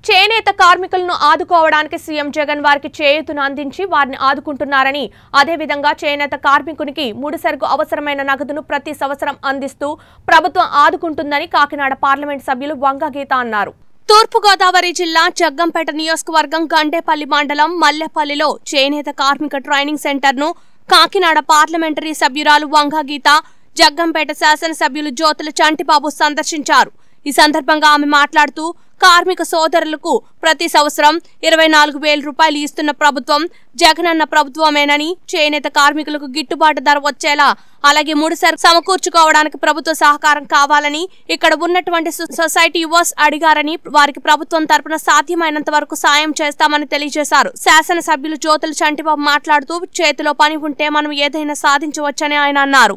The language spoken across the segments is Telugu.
చేనేత కార్మికులను ఆదుకోవడానికి సీఎం జగన్ వారికి చేయూతను అందించి వారిని ఆదుకుంటున్నారని అదేవిధంగా చేనేత కార్మికునికి ముడిసరుకు అవసరమైన నగదును ప్రతి సంవత్సరం అందిస్తూ ప్రభుత్వం ఆదుకుంటుందని కాకినాడ పార్లమెంట్ సభ్యులు వంగ గీత అన్నారు తూర్పుగోదావరి జిల్లా జగ్గంపేట నియోజకవర్గం గండేపల్లి మండలం మల్లెపల్లిలో చేనేత కార్మిక ట్రైనింగ్ సెంటర్ను కాకినాడ పార్లమెంటరీ సభ్యురాలు వంగ గీత జగ్గంపేట శాసనసభ్యులు జ్యోతుల చంటిబాబు సందర్శించారు ఈ సందర్భంగా ఆమె మాట్లాడుతూ కార్మిక సోదరులకు ప్రతి సంవత్సరం ఇరవై నాలుగు వేల రూపాయలు ఇస్తున్న ప్రభుత్వం జగనన్న ప్రభుత్వమేనని చేనేత కార్మికులకు గిట్టుబాటు ధర వచ్చేలా అలాగే ముడిసరు సమకూర్చుకోవడానికి ప్రభుత్వ సహకారం కావాలని ఇక్కడ ఉన్నటువంటి సొ- సొసైటీ యువర్స్ అడిగారని వారికి ప్రభుత్వం తరపున సాధ్యమైనంత వరకు సాయం చేస్తామని తెలియజేశారు శాసనసభ్యులు జ్యోతుల చంటిబాబు మాట్లాడుతూ చేతిలో పని ఉంటే మనం ఏదైనా సాధించవచ్చని ఆయన అన్నారు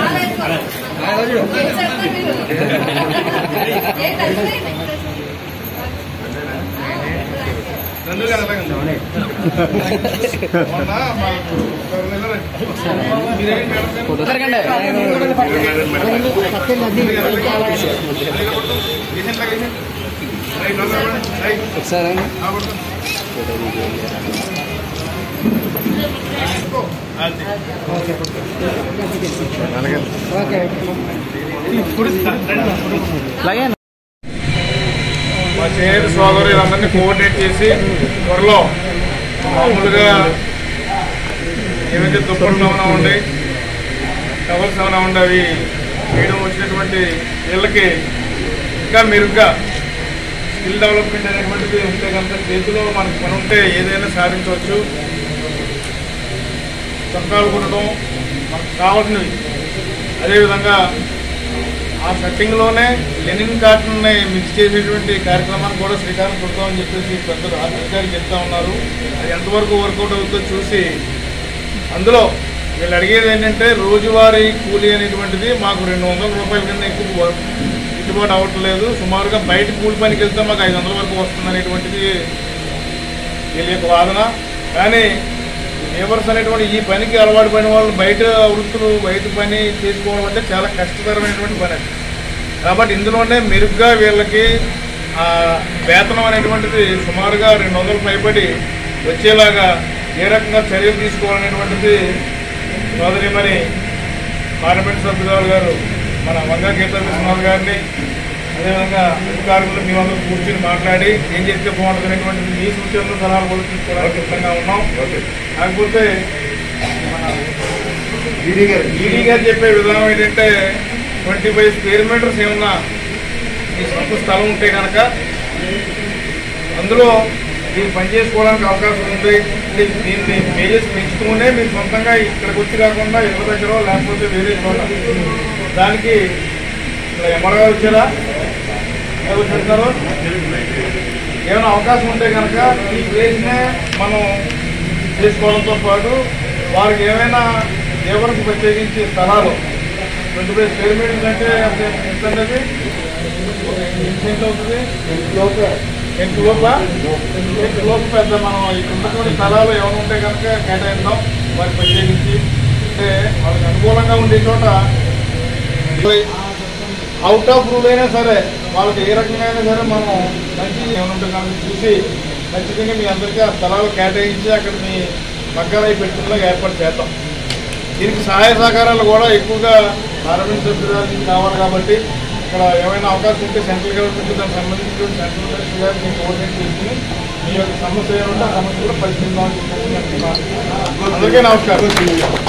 రెండు కదా అలాగే మొన్న మాకు ఒక నెల మీరేం మేడం ఒకసారి అలాగే మా చేనేత సోదరులందరినీ కోఆర్డినేట్ చేసి త్వరలో మామూలుగా ఏవైతే దుప్పట్లు ఏమైనా ఉండి టవల్స్ ఏమైనా ఉండి అవి చేయడం వచ్చినటువంటి వీళ్ళకి ఇంకా మెరుగ్గా స్కిల్ డెవలప్మెంట్ అనేటువంటిది ఉంటే కనుక చేతిలో మనకు పని ఉంటే ఏదైనా సాధించవచ్చు చొక్కాలు కొనడం మనకు కావాల్సినవి అదేవిధంగా ఆ సెట్టింగ్లోనే లెనిన్ కాటన్ని మిక్స్ చేసేటువంటి కార్యక్రమాన్ని కూడా శ్రీకారం చుడతామని చెప్పేసి పెద్దలు అధికారులు చెప్తా ఉన్నారు అది ఎంతవరకు వర్కౌట్ అవుతుందో చూసి అందులో వీళ్ళు అడిగేది ఏంటంటే రోజువారీ కూలీ అనేటువంటిది మాకు రెండు వందల రూపాయల కన్నా ఎక్కువ వ- గిట్టుబాటు అవ్వట్లేదు సుమారుగా బయట కూలి పనికి వెళ్తే మాకు ఐదు వందల వరకు వస్తుంది అనేటువంటిది వీళ్ళ యొక్క వాదన కానీ లేబర్స్ అనేటువంటి ఈ పనికి అలవాటు పడిన వాళ్ళు బయట వృత్తులు బయట పని చేసుకోవడం అంటే చాలా కష్టతరమైనటువంటి పని అది కాబట్టి ఇందులోనే మెరుగ్గా వీళ్ళకి ఆ వేతనం అనేటువంటిది సుమారుగా రెండు వందలు పైబడి వచ్చేలాగా ఏ రకంగా చర్యలు తీసుకోవాలనేటువంటిది సోదరి మరి పార్లమెంట్ సభ్యురాలు గారు మన వంగా గీత విశ్వనాథ్ గారిని అదేవిధంగా అధికారులు మేమందరం కూర్చొని మాట్లాడి ఏం చేస్తే బాగుంటుంది అనేటువంటి మీ సూచనలు సలహాలు కూడా తీసుకోవడానికి సిద్ధంగా ఉన్నాం కాకపోతే మన ఈడీ గారు చెప్పే విధానం ఏంటంటే ట్వంటీ ఫైవ్ స్క్వేర్ మీటర్స్ ఏమన్నా మీ సొంత స్థలం ఉంటే కనుక అందులో మీరు పని చేసుకోవడానికి అవకాశం ఉంది ఇది దీన్ని మేజెస్ పెంచుతూనే మీరు సొంతంగా ఇక్కడికి వచ్చి కాకుండా ఎవరి దగ్గర లేకపోతే వేరే చోట దానికి ఇక్కడ ఎంఆర్ఓ గారు వచ్చారా ఎవరు వచ్చారు ఏమైనా అవకాశం ఉంటే కనుక ఈ ప్లేస్నే మనం చేసుకోవడంతో పాటు వారికి ఏమైనా ఎవరికి ప్రత్యేకించి స్థలాలు ట్వంటీ ఫైవ్ స్క్వేర్ మీటర్స్ అంటే ఎంత అనేది ఎంత అవుతుంది ఎంత లోప ఎంత లోపు పెద్ద మనం ఇక్కడ ఉన్నటువంటి స్థలాలు ఏమైనా ఉంటే కనుక కేటాయిద్దాం వారికి ప్రత్యేకించి అంటే వాళ్ళకి అనుకూలంగా ఉండే చోట అవుట్ ఆఫ్ రూల్ అయినా సరే వాళ్ళకి ఏ రకంగా అయినా సరే మనం మంచి ఏమైనా ఉంటే కనుక చూసి ఖచ్చితంగా మీ అందరికీ ఆ స్థలాలు కేటాయించి అక్కడ మీ మగ్గాలై పెట్టుకునేలాగా ఏర్పాటు చేద్దాం దీనికి సహాయ సహకారాలు కూడా ఎక్కువగా పార్లమెంట్ సభ్యురాల నుంచి కావాలి కాబట్టి ఇక్కడ ఏమైనా అవకాశం ఉంటే సెంట్రల్ గవర్నమెంట్ దానికి సంబంధించినటువంటి సెంట్రల్ మినిస్టర్ గారిని కోఆర్డినేట్ చేసుకుని మీ యొక్క సమస్య ఏమంటే ఆ సమస్య కూడా పరిశీలిద్దామని చెప్పేసి నేను అనుకున్నాను. అందరికీ నమస్కారం